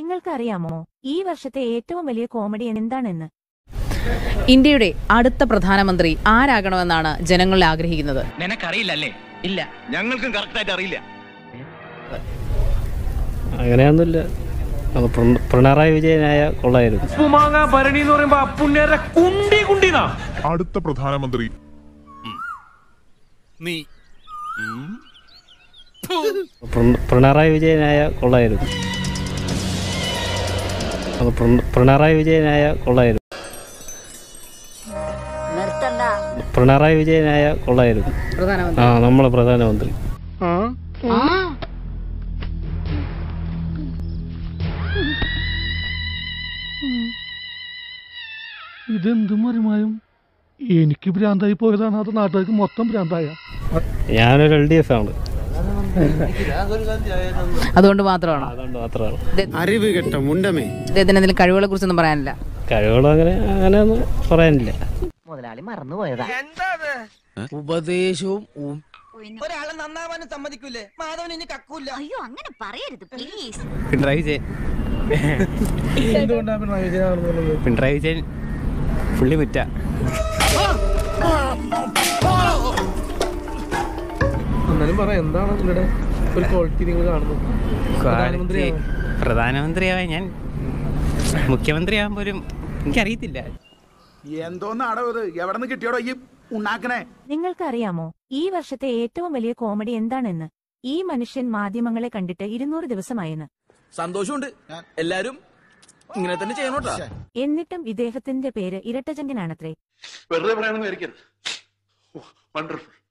നിങ്ങൾക്കറിയാമോ ഈ വർഷത്തെ ഏറ്റവും വലിയ കോമഡി എന്താണെന്ന് ഇന്ത്യയുടെ അടുത്ത പ്രധാനമന്ത്രി ആരാകണമെന്നാണ് ജനങ്ങൾ ആഗ്രഹിക്കുന്നത് നിനക്കറിയില്ലല്ലേ ഇല്ല ഞങ്ങൾക്കും കറക്റ്റായിട്ട് അറിയില്ല അങ്ങനെയൊന്നുമില്ല അത് പിണ- പിണറായി വിജയനായ കൊള്ളായിരുന്നു ഉപ്പുമാങ്ങ ഭരണി എന്ന് പറയുമ്പോ അപ്പുണ്ണിയുടെ കുണ്ടി കുണ്ടിനാ അടുത്ത പ്രധാനമന്ത്രി പിണ- പിണറായി വിജയനായ കൊള്ളായിരുന്നു അത് പിണ- പിണറായി വിജയനായ കൊള്ളായിരുന്നു പിണറായി വിജയനായ കൊള്ളായിരുന്നു പ്രധാനമന്ത്രി ആ നമ്മളെ പ്രധാനമന്ത്രി ഇതെന്ത് മറിമായും എനിക്ക് ഭ്രാന്തായി പോയതാണ് അത് നാട്ടുകാർക്ക് മൊത്തം ഭ്രാന്തായ ഞാനൊരു എൽ ഡി എഫ് ആണ് അതുകൊണ്ട് മാത്രമാണോ അതുകൊണ്ട് മാത്രമാണ് അറിവ് കെട്ട മുണ്ടമേ ഇദ്ദേഹത്തിന് എന്തെങ്കിലും കഴിവുകളെ കുറിച്ചൊന്നും പറയാനില്ല കഴിവുകളും അങ്ങനെ അങ്ങനെയൊന്നും പറയാനില്ല മുതലാളി മറന്നുപോയതാ ഉപദേശവും ഒരാളെ നന്നാവാനും സമ്മതിക്കൂലേ മാധവൻ ഇനി കക്കൂല അയ്യോ അങ്ങനെ പറയരുത് പ്ലീസ് പിണറായി വിജയൻ പിണറായി വിജയൻ പുള്ളി മുറ്റ എന്നാലും പറ എന്താണ് നിങ്ങളുടെ ഒരു ക്വാളിറ്റി നിങ്ങൾ കാണുന്നത് പ്രധാനമന്ത്രിയാവാൻ. പ്രധാനമന്ത്രിയാവാൻ ഞാൻ മുഖ്യമന്ത്രിയാവാൻ പോലും എനിക്കറിയത്തില്ല എന്തോന്നാടോ ഇത് എവിടെ നിന്ന് കിട്ടിയോടോ ഈ ഉണ്ടാക്കണേ നിങ്ങൾക്കറിയാമോ ഈ വർഷത്തെ ഏറ്റവും വലിയ കോമഡി എന്താണെന്ന് ഈ മനുഷ്യൻ മാധ്യമങ്ങളെ കണ്ടിട്ട് ഇരുന്നൂറ് ദിവസമായെന്ന് സന്തോഷമുണ്ട് എല്ലാരും ഇങ്ങനെ തന്നെ ചെയ്യണോട്ടാ എന്നിട്ടും ഇദ്ദേഹത്തിന്റെ പേര് ഇരട്ടചങ്കനാണത്രേ വെറുതെ പറയാനൊന്നും ആയിരിക്കരുത് വണ്ടർഫുൾ